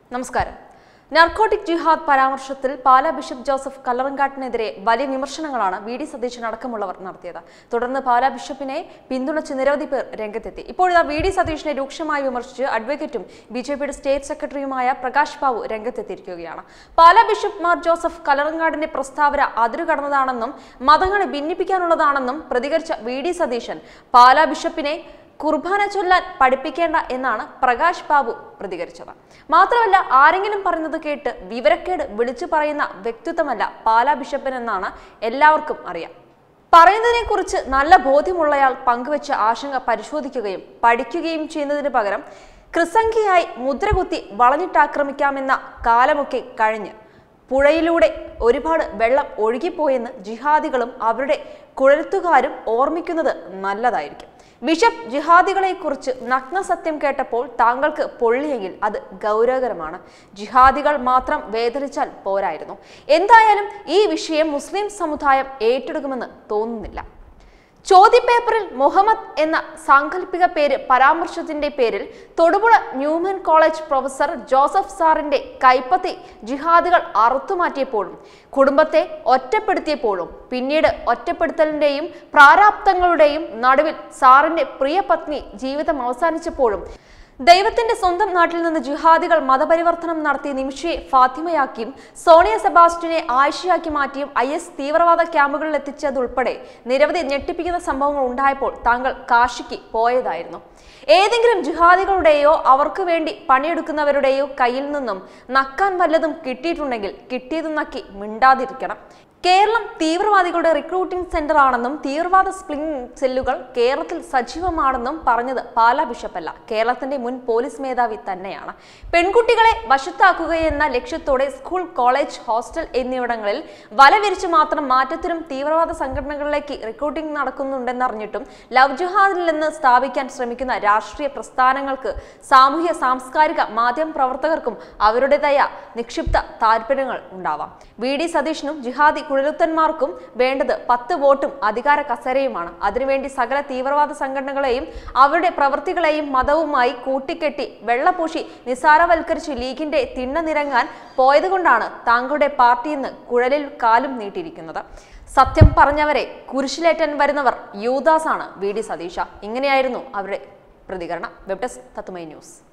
നമസ്കാരം നാർക്കോട്ടിക് ജിഹാദ് പരാമർശത്തിൽ Pala bishop Joseph കല്ലറങ്കാട്ടിനെതിരെ വലിയ വിമർശനങ്ങളാണ് വി ഡി സതീശൻ അടക്കമുള്ളവർ നടത്തിയത് തുടർന്ന് പാലാ ബിഷപ്പിനെ പിന്തുണച്ച് നിരവധി പേർ രംഗത്തെത്തി ഇപ്പോഴിതാ വി ഡി സതീഷിനെ രൂക്ഷമായി വിമർശിച്ച് അഡ്വക്കേറ്റും ബി ജെ പിയുടെ സ്റ്റേറ്റ് സെക്രട്ടറിയുമായ പ്രകാശ് ബാബു രംഗത്തെത്തിയിരിക്കുകയാണ് പാലാ ബിഷപ്പ് മാർ ജോസഫ് കല്ലറങ്കാടിന്റെ പ്രസ്താവന അതിരുകടന്നതാണെന്നും മതങ്ങളെ ഭിന്നിപ്പിക്കാനുള്ളതാണെന്നും പ്രതികരിച്ച വി ഡി സതീശൻ പാലാ ബിഷപ്പിനെ കുർബാന ചൊല്ലാൻ പഠിപ്പിക്കേണ്ട എന്നാണ് പ്രകാശ് ബാബു പ്രതികരിച്ചത് മാത്രമല്ല ആരെങ്കിലും പറയുന്നത് കേട്ട് വിവരക്കേട് വിളിച്ചു പറയുന്ന വ്യക്തിത്വമല്ല പാലാ ബിഷപ്പൻ എന്നാണ് എല്ലാവർക്കും അറിയാം പറയുന്നതിനെ കുറിച്ച് നല്ല ബോധ്യമുള്ളയാൾ പങ്കുവെച്ച ആശങ്ക പരിശോധിക്കുകയും പഠിക്കുകയും ചെയ്യുന്നതിന് പകരം ക്രിസംഖിയായി മുദ്രകുത്തി വളഞ്ഞിട്ടാക്രമിക്കാമെന്ന കാലമൊക്കെ കഴിഞ്ഞ് പുഴയിലൂടെ ഒരുപാട് വെള്ളം ഒഴുകിപ്പോയെന്ന് ജിഹാദികളും അവരുടെ കുഴൽത്തുകാരും ഓർമ്മിക്കുന്നത് നല്ലതായിരിക്കും ബിഷപ്പ് ജിഹാദികളെക്കുറിച്ച് നഗ്നസത്യം കേട്ടപ്പോൾ താങ്കൾക്ക് പൊള്ളിയെങ്കിൽ അത് ഗൗരവകരമാണ് ജിഹാദികൾ മാത്രം വേദനിച്ചാൽ പോരായിരുന്നു എന്തായാലും ഈ വിഷയം മുസ്ലിം സമുദായം ഏറ്റെടുക്കുമെന്ന് തോന്നുന്നില്ല ചോദ്യപേപ്പറിൽ മുഹമ്മദ് എന്ന സാങ്കല്പിക പേര് പരാമർശത്തിന്റെ പേരിൽ Thodupuzha Newman college professor Joseph സാറിന്റെ കൈപ്പത്തി ജിഹാദികൾ അറുത്തുമാറ്റിയപ്പോഴും കുടുംബത്തെ ഒറ്റപ്പെടുത്തിയപ്പോഴും പിന്നീട് ഒറ്റപ്പെടുത്തലിന്റെയും പ്രാരാബ്ദങ്ങളുടെയും നടുവിൽ സാറിന്റെ പ്രിയ പത്നി ജീവിതം അവസാനിച്ചപ്പോഴും ദൈവത്തിന്റെ സ്വന്തം നാട്ടിൽ നിന്ന് ജിഹാദികൾ മതപരിവർത്തനം നടത്തി നിമിഷയെ ഫാത്തിമയാക്കിയും സോണിയ സെബാസ്റ്റിനെ ആയിഷയാക്കി മാറ്റിയും ഐ എസ് തീവ്രവാദ ക്യാമ്പുകളിൽ എത്തിച്ചതുൾപ്പെടെ നിരവധി ഞെട്ടിപ്പിക്കുന്ന സംഭവങ്ങൾ ഉണ്ടായപ്പോൾ താങ്കൾ കാശിക്ക് പോയതായിരുന്നു ഏതെങ്കിലും ജിഹാദികളുടെയോ അവർക്ക് വേണ്ടി പണിയെടുക്കുന്നവരുടെയോ കയ്യിൽ നിന്നും നക്കാൻ വല്ലതും കിട്ടിയിട്ടുണ്ടെങ്കിൽ കിട്ടിയത് നക്കി മിണ്ടാതിരിക്കണം കേരളം തീവ്രവാദികളുടെ റിക്രൂട്ടിംഗ് സെന്റർ ആണെന്നും തീവ്രവാദ സ്പ്ലിംഗ് സെല്ലുകൾ കേരളത്തിൽ സജീവമാണെന്നും പറഞ്ഞത് പാലാ ബിഷപ്പല്ല കേരളത്തിന്റെ മുൻ പോലീസ് മേധാവി തന്നെയാണ് പെൺകുട്ടികളെ വശത്താക്കുകയെന്ന ലക്ഷ്യത്തോടെ സ്കൂൾ കോളേജ് ഹോസ്റ്റൽ എന്നിവിടങ്ങളിൽ വല വിരിച്ച് മാത്രം മാറ്റത്തിനും തീവ്രവാദ സംഘടനകളിലേക്ക് റിക്രൂട്ടിംഗ് നടക്കുന്നുണ്ടെന്നറിഞ്ഞിട്ടും ലവ് ജിഹാദിൽ നിന്ന് സ്ഥാപിക്കാൻ ശ്രമിക്കുന്ന രാഷ്ട്രീയ പ്രസ്ഥാനങ്ങൾക്ക് സാമൂഹ്യ സാംസ്കാരിക മാധ്യമ പ്രവർത്തകർക്കും അവരുടേതായ നിക്ഷിപ്ത താല്പര്യങ്ങൾ ഉണ്ടാവാം വി ഡി സതീഷിനും ജിഹാദി കുഴലുത്തന്മാർക്കും വേണ്ടത് പത്ത് വോട്ടും അധികാര കസേരയുമാണ് അതിനുവേണ്ടി സകല തീവ്രവാദ സംഘടനകളെയും അവരുടെ പ്രവൃത്തികളെയും മതവുമായി കൂട്ടിക്കെട്ടി വെള്ളപൂശി നിസാരവൽക്കരിച്ച് ലീഗിന്റെ തിണ്ണ നിരങ്ങാൻ പോയതുകൊണ്ടാണ് താങ്കളുടെ പാർട്ടി ഇന്ന് കുഴലിൽ കാലും നീട്ടിയിരിക്കുന്നത് സത്യം പറഞ്ഞവരെ കുരിശിലേറ്റാൻ വരുന്നവർ യൂദാസാണ് വി ഡി സതീഷ ഇങ്ങനെയായിരുന്നു അവരുടെ പ്രതികരണം വെബ് ഡെസ്ക് തത്തുമൈ ന്യൂസ്